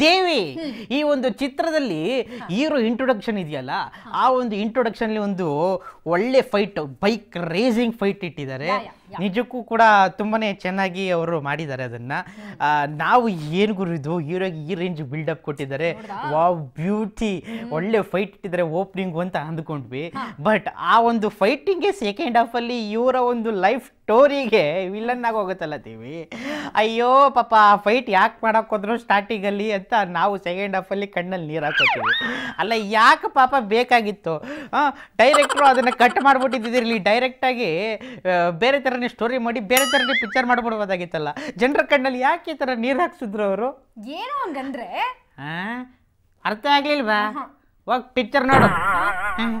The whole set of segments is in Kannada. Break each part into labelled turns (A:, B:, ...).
A: ದೇವಿ ಈ ಒಂದು ಚಿತ್ರದಲ್ಲಿ ಹೀರೋ ಇಂಟ್ರೊಡಕ್ಷನ್ ಇದೆಯಲ್ಲ ಆ ಒಂದು ಇಂಟ್ರೊಡಕ್ಷನ್ ಒಂದು ಒಳ್ಳೆ ಫೈಟ್ ಬೈಕ್ ರೇಸಿಂಗ್ ಫೈಟ್ ಇಟ್ಟಿದ್ದಾರೆ
B: ಯಾ, ಯಾ, ಯಾ.
A: ನಿಜಕ್ಕೂ ಕೂಡ ತುಂಬಾನೇ ಚೆನ್ನಾಗಿ ಅವರು ಮಾಡಿದ್ದಾರೆ ಅದನ್ನ ಆ, ನಾವು ಏನು ಗುರು ಇದು ಹೀರೋಗೆ ಈ ರೇಂಜ್ ಬಿಲ್ಡಪ್ ಕೊಟ್ಟಿದ್ದಾರೆ ವಾವ್ ಬ್ಯೂಟಿ ಒಳ್ಳೆ ಫೈಟ್ ಇಟ್ಟಿದ್ದಾರೆ ಓಪನಿಂಗ್ ಅಂತ ಅಂದ್ಕೊಂಡ್ವಿ ಬಟ್ ಆ ಒಂದು ಫೈಟಿಂಗ್ಗೆ ಸೆಕೆಂಡ್ ಹಾಫ್ ಅಲ್ಲಿ ಇವರ ಒಂದು ಲೈಫ್ ಸ್ಟೋರಿಗೆ ವಿಲನ್ ಆಗಿ ಹೋಗುತ್ತಲ್ಲ ದೇವಿ ಅಯ್ಯೋ ಪಾಪ ಆ ಫೈಟ್ ಯಾಕೆ ಮಾಡಕ್ ಹೋದ್ರು ಸ್ಟಾರ್ಟಿಂಗ್ ಅಲ್ಲಿ ಅಂತ ನಾವು ಸೆಕೆಂಡ್ ಹಾಫ್ ಅಲ್ಲಿ ಕಣ್ಣಲ್ಲಿ ನೀರು ಹಾಕೋತೀವಿ ಅಲ್ಲ ಯಾಕೆ ಪಾಪ ಬೇಕಾಗಿತ್ತು ಡೈರೆಕ್ಟ್ರು ಅದನ್ನ ಕಟ್ ಮಾಡ್ಬಿಟ್ಟಿದ್ದಿರಲಿ ಡೈರೆಕ್ಟ್ ಆಗಿ ಆ, ಬೇರೆ ಥರನೇ ಸ್ಟೋರಿ ಮಾಡಿ ಬೇರೆ ಥರನೇ ಪಿಕ್ಚರ್ ಮಾಡ್ಬಿಡ್ಬೋದಾಗಿತ್ತಲ್ಲ ಜನರ ಕಣ್ಣಲ್ಲಿ ಯಾಕೆ ಈ ಥರ ನೀರು ಹಾಕ್ಸಿದ್ರು ಅವರು
B: ಏನೋ ಹಂಗಂದ್ರೆ
A: ಅರ್ಥ ಆಗ್ಲಿಲ್ವಾ ಹೋಗ್ ಪಿಕ್ಚರ್ ನೋಡು ಹ್ಮ್.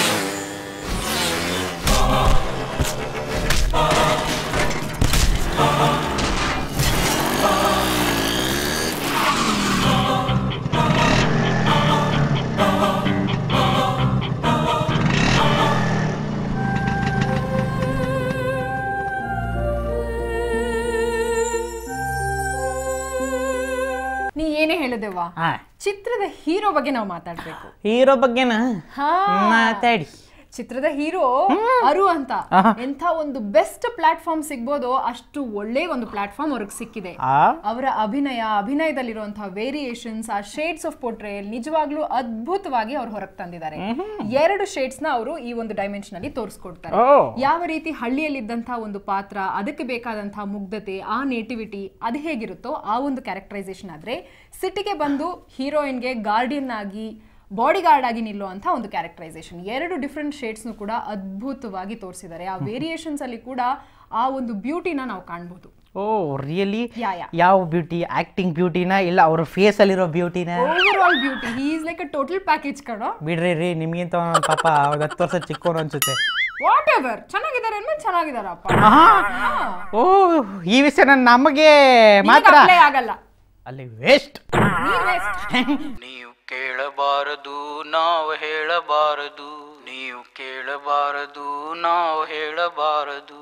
B: ನೀ ಏನೇ ಹೇಳಿದೆವಾ
A: ಹಾ
B: ಚಿತ್ರದ ಹೀರೋ ಬಗ್ಗೆ ನಾವು ಮಾತಾಡ್ಬೇಕು
A: ಹೀರೋ ಬಗ್ಗೆನಾ
B: ಹಾ
A: ಮಾತಾಡಿ
B: ಚಿತ್ರದ ಹೀರೋ ಅರು ಅಂತ
A: ಆಹಾ.
B: ಎಂಥ ಒಂದು ಬೆಸ್ಟ್ ಪ್ಲಾಟ್ಫಾರ್ಮ್ ಸಿಗ್ಬೋದೋ ಅಷ್ಟು ಒಳ್ಳೆ ಒಂದು ಪ್ಲಾಟ್ಫಾರ್ಮ್ ಅವ್ರಿಗೆ ಸಿಕ್ಕಿದೆ
A: ಆ
B: ಅವರ ಅಭಿನಯ ಅಭಿನಯದಲ್ಲಿರುವಂತಹ ವೇರಿಯೇಷನ್ಸ್ ಆ ಶೇಡ್ಸ್ ಆಫ್ ಪೋರ್ಟ್ರೇಯಲ್ ನಿಜವಾಗ್ಲೂ ಅದ್ಭುತವಾಗಿ ಅವ್ರು ಹೊರಗೆ ತಂದಿದ್ದಾರೆ ಎರಡು ಶೇಡ್ಸ್ ನ ಅವರು ಈ ಒಂದು ಡೈಮೆನ್ಷನ್ ಅಲ್ಲಿ ತೋರಿಸ್ಕೊಡ್ತಾರೆ
A: ಓ
B: ಯಾವ ರೀತಿ ಹಳ್ಳಿಯಲ್ಲಿದ್ದಂತಹ ಒಂದು ಪಾತ್ರ ಅದಕ್ಕೆ ಬೇಕಾದಂತಹ ಮುಗ್ಧತೆ ಆ ನೇಟಿವಿಟಿ ಅದು ಹೇಗಿರುತ್ತೋ ಆ ಒಂದು ಕ್ಯಾರೆಕ್ಟರೈಸೇಷನ್ ಆದ್ರೆ ಸಿಟಿಗೆ ಬಂದು ಹೀರೋಯಿನ್ಗೆ ಗಾರ್ಡಿಯನ್ ಆಗಿ ಬಾಡಿ ಗಾರ್ಡ್ ಆಗಿ ನಿಲ್ಲುವಂಥ ಒಂದು ಕ್ಯಾರೆಕ್ಟರೈಸೇಷನ್ ಎರಡು ಡಿಫ್ರೆಂಟ್ ಶೇಡ್ಸ್ನು ಕೂಡ ಅದ್ಭುತವಾಗಿ ತೋರಿಸಿದ್ದಾರೆ ಆ ವೇರಿಯೇಷನ್ಸ್ ಅಲ್ಲಿ ಕೂಡ ಆ ಒಂದು ಬ್ಯೂಟಿನ ನಾವು ಕಾಣ್ಬೋದು
A: ಓ ರಿಯಲಿ
B: ಯಾ ಯಾ
A: ಯಾವ ಬ್ಯೂಟಿ ಆಕ್ಟಿಂಗ್ ಬ್ಯೂಟಿನ ಇಲ್ಲ ಅವ್ರ ಫೇಸ್ ಅಲ್ಲಿರೋ ಬ್ಯೂಟಿನ
B: overall beauty he is like a total package ಕಣೋ
A: ಬಿಡ್ರಿ ರೀ ನಿಮ್ಗಿಂತ ಅವ್ನ್ ಪಾಪ ಒಂದು ಹತ್ತು ವರ್ಷ ಚಿಕ್ಕವನು ಅನ್ಸುತ್ತೆ
B: ವಾಟ್ ಎವರ್ ಚೆನ್ನಾಗಿದ್ದಾರೆ ಅಂದ್ರೆ ಚೆನ್ನಾಗಿದಾರಪ್ಪ
A: ಆಹಾ. ಓ ಈ ವಿಷಯ ನನ್ ನಮಗೆ ಮಾತ್ರ
B: ಅಪ್ಲೈ ಆಗಲ್ಲ
A: ಅಲ್ಲಿ ವೇಸ್ಟ್
B: ನೀನ್ waste.
C: ನೀವು ಕೇಳಬಾರದು ನಾವು ಹೇಳಬಾರದು ನೀವು ಕೇಳಬಾರದು ನಾವು ಹೇಳಬಾರದು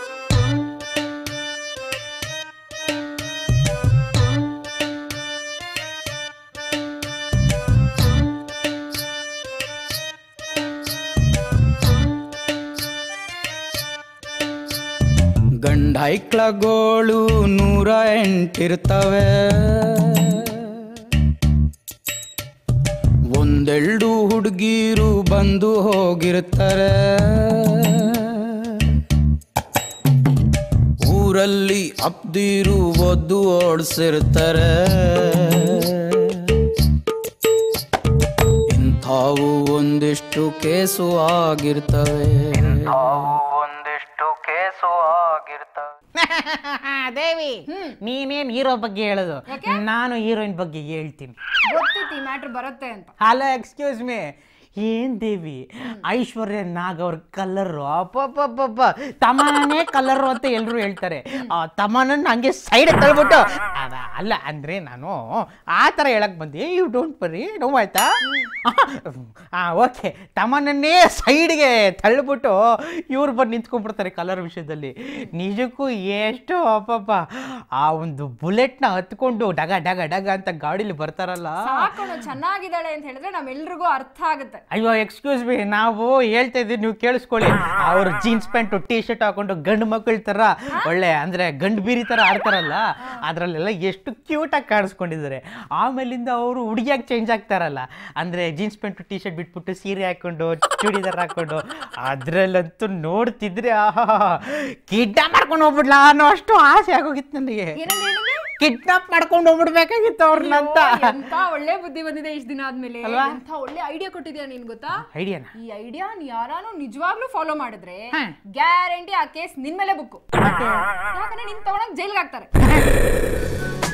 C: ಗಂಡ ಐಕ್ಳಗೋಳು ನೂರ ಎಂಟಿರ್ತವೆ ಒಂದೆರಡು ಹುಡುಗೀರು ಬಂದು ಹೋಗಿರ್ತಾರೆ ಊರಲ್ಲಿ ಅಪ್ದಿರು ಒದ್ದು ಓಡಿಸಿರ್ತಾರೆ ಇಂಥವು ಒಂದಿಷ್ಟು ಕೇಸು ಆಗಿರ್ತವೆ ಒಂದಿಷ್ಟು ಕೇಸು ಆಗಿರ್ತವೆ
A: ದೇವಿ ನೀನೇನ್ ಹೀರೋ ಬಗ್ಗೆ ಹೇಳೋದು ನಾನು ಹೀರೋಯಿನ್ ಬಗ್ಗೆ ಹೇಳ್ತೀನಿ
B: ಗೊತ್ತಿತ್ತು ಈ ಮ್ಯಾಟ್ರ್ ಬರುತ್ತೆ ಅಂತ
A: ಹಲೋ ಎಕ್ಸ್ಕ್ಯೂಸ್ ಮೀ ಏನ್ ದೇವಿ ಐಶ್ವರ್ಯ ನಾಗ್ ಅವ್ರ ಕಲರು ಅಪ್ಪಪ್ಪಪ್ಪ ತಮಾನೇ ಕಲರು ಅಂತ ಎಲ್ರು ಹೇಳ್ತಾರೆ ಆ ತಮಾನನ್ನ ಹಂಗೆ ಸೈಡ್ ತಳ್ಬಿಟ್ಟು ಅದ ಅಲ್ಲ ಅಂದ್ರೆ ನಾನು ಆ ಥರ ಹೇಳಕ್ ಬಂದೆ ಯು ಡೋಂಟ್ ಬರಿ ನೋವಾಯ್ತಾ ಆ ಓಕೆ ತಮನನ್ನೇ ಸೈಡ್ಗೆ ತಳ್ಳಿಬಿಟ್ಟು ಇವ್ರು ಬಂದು ನಿಂತ್ಕೊಂಡ್ಬಿಡ್ತಾರೆ ಕಲರ್ ವಿಷಯದಲ್ಲಿ ನಿಜಕ್ಕೂ ಎಷ್ಟು ಅಪ್ಪಪ್ಪ ಆ ಒಂದು ಬುಲೆಟ್ನ ಹತ್ಕೊಂಡು ಡಗ ಡಗ ಡಗ ಅಂತ ಗಾಡೀಲಿ ಬರ್ತಾರಲ್ಲ
B: ಸಾಕೋಣ ಚೆನ್ನಾಗಿದ್ದಾಳೆ ಅಂತ ಹೇಳಿದ್ರೆ ನಮ್ಮೆಲ್ರಿಗೂ ಅರ್ಥ ಆಗುತ್ತೆ
A: ಅಯ್ಯೋ ಎಕ್ಸ್ಕ್ಯೂಸ್ ಮಿ ನಾವು ಹೇಳ್ತಾ ಇದ್ದೀವಿ ನೀವು ಕೇಳಿಸ್ಕೊಳ್ಳಿ ಅವ್ರು ಜೀನ್ಸ್ ಪ್ಯಾಂಟ್ ಟೀ ಶರ್ಟ್ ಹಾಕೊಂಡು ಗಂಡು ಮಕ್ಕಳ ತರ ಒಳ್ಳೆ ಅಂದ್ರೆ ಗಂಡು ಬೀರಿ ತರ ಆಡ್ತಾರಲ್ಲ ಅದ್ರಲ್ಲೆಲ್ಲ ಎಷ್ಟು ಕ್ಯೂಟ್ ಆಗಿ ಕಾಣಿಸ್ಕೊಂಡಿದ್ದಾರೆ ಆಮೇಲಿಂದ ಅವರು ಹುಡುಗಿಯಾಗಿ ಚೇಂಜ್ ಆಗ್ತಾರಲ್ಲ ಅಂದ್ರೆ ಜೀನ್ಸ್ ಪ್ಯಾಂಟ್ ಟೀ ಶರ್ಟ್ ಬಿಟ್ಬಿಟ್ಟು ಸೀರೆ ಹಾಕೊಂಡು ಚೂಡಿದಾರ್ ಹಾಕೊಂಡು ಅದ್ರಲ್ಲಂತೂ ನೋಡ್ತಿದ್ರೆ ಆಹಾ ಕಿಡ್ನಾಪ್ ಮಾಡ್ಕೊಂಡು ಹೋಗ್ಬಿಡ್ಲಾ ಅನ್ನೋ ಅಷ್ಟು ಆಸೆ ಆಗೋಗಿತ್ತು ನನಗೆ
B: ಏನಂದ್ರೆ ಏನಂದ್ರೆ?
A: ಕಿಡ್ನಾಪ್ ಮಾಡ್ಕೊಂಡು ಹೋಗ್ಬಿಡ್ಬೇಕಾಗಿತ್ತು ಅವ್ರನ್ನ ಅಂತ
B: ಅಯ್ಯೋ, ಎಂತ ಒಳ್ಳೆ ಬುದ್ಧಿ ಬಂದಿದೆ ಇಷ್ಟ ದಿನ ಆದ್ಮೇಲೆ
A: ಅಲ್ವಾ?
B: ಎಂತ ಒಳ್ಳೆ ಐಡಿಯಾ ಕೊಟ್ಟಿದ್ಯಾ ನೀನ್ ಗೊತ್ತಾ
A: ಐಡಿಯಾನ
B: ಈ ಐಡಿಯಾ ನೀ ಯಾರಾನು ನಿಜವಾಗ್ಲೂ ಫಾಲೋ ಮಾಡಿದ್ರೆ
A: ಹಾ.
B: ಗ್ಯಾರಂಟಿ ಆ ಕೇಸ್ ನಿನ್ ಮೇಲೆ ಬುಕ್ಕು ಯಾಕಂದ್ರೆ ನಿನ್ ತಗೊಳಕ್ ಜೈಲ್ಗೆ ಹಾಕ್ತಾರೆ